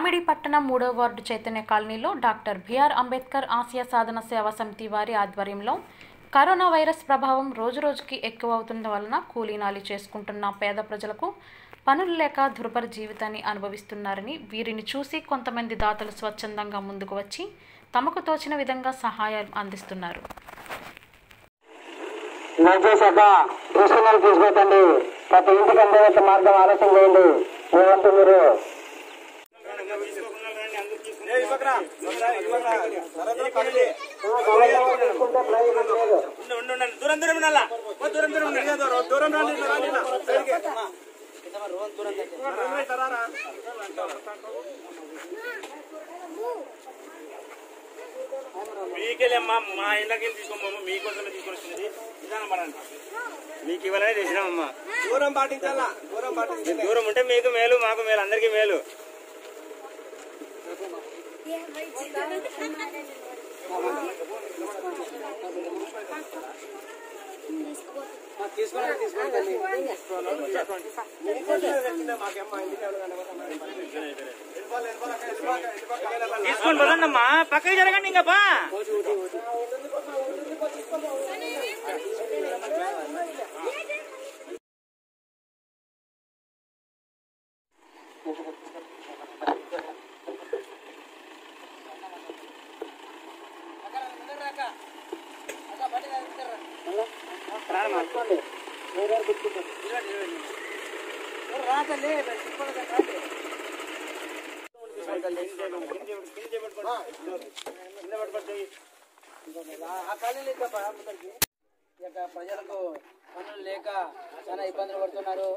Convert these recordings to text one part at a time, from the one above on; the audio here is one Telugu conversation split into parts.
మామిడి పట్టణం మూడో వార్డు చైతన్య కాలనీలో doctor B R Ambedkar Asia Sadhana Seva Samiti వారి ఆధ్వర్యంలో కరోనా వైరస్ ప్రభావం రోజురోజుకి ఎక్కువ అవుతుండడం వలన కూలీనాలి చేసుకుంటున్న పేద ప్రజలకు పనులు లేక దుర్భర జీవితాన్ని అనుభవిస్తున్నారని వీరిని చూసి కొంతమంది దాతలు స్వచ్ఛందంగా ముందుకు వచ్చి తమకు తోచిన విధంగా సహాయం అందిస్తున్నారు దయచేశాక తీసుకున్నారు తీసుకెట్టండి ప్రతి ఇంటికి అందేట మార్గం ఆలస్యం చేయండి మీ వంతు మీరు దూరం దూరం ఉండాలా దూరం దూరం దూరం రండి రండి మీకెళ్ళమ్మా మా ఇళ్ళకి తీసుకోమమ్మ మీకోసమే తీసుకొని వచ్చినది నిదానం పడండి మీకు ఇవ్వాలనే చేసినామమ్మా దూరం పాటించాలా దూరం పాటించాలి దూరం ఉంటే మీకు మేలు మాకు మేలు అందరికీ మేలు తీసుకుని తీసుకుంటాను తీసుకొని పదండమ్మా పక్కకి జరగండి ఇంకా బా ఆ కాలనీ ముందరికి ఈ యొక్క ప్రజలకు పనులు లేక చాలా ఇబ్బందులు పడుతున్నారు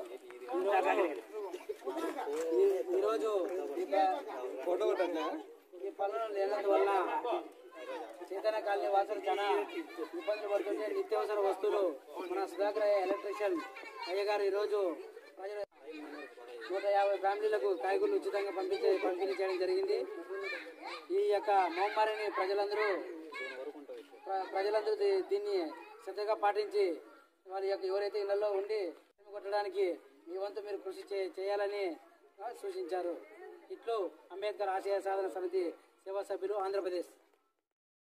ఈ- ఈరోజు ఇక ఫోటో ఈ పనులు లేనందువల్ల చైతన్య కాలనీ వాసులు చాలా ఇబ్బందులు పడుతుంటే నిత్యావసర వస్తువులు మన సుధాకర్ ఎలక్ట్రీషియన్ అయ్యగారు ఈరోజు ప్రజలు నూట యాభై ఫ్యామిలీలకు కాయగూరలు ఉచితంగా పంపించే పంపిణీ చేయడం జరిగింది ఈ యొక్క మహమ్మారిని ప్రజలందరూ ప్ర- ప్రజలందరూ దీ- దీన్ని శ్రద్ధగా పాటించి వారి యొక్క ఎవరైతే ఇళ్లలో ఉండి కొట్టడానికి మీ వంతు మీరు కృషి చే- చేయాలని ఆ, సూచించారు ఇట్లు అంబేద్కర్ ఆశయ సాధన సమితి సేవా సభ్యులు ఆంధ్రప్రదేశ్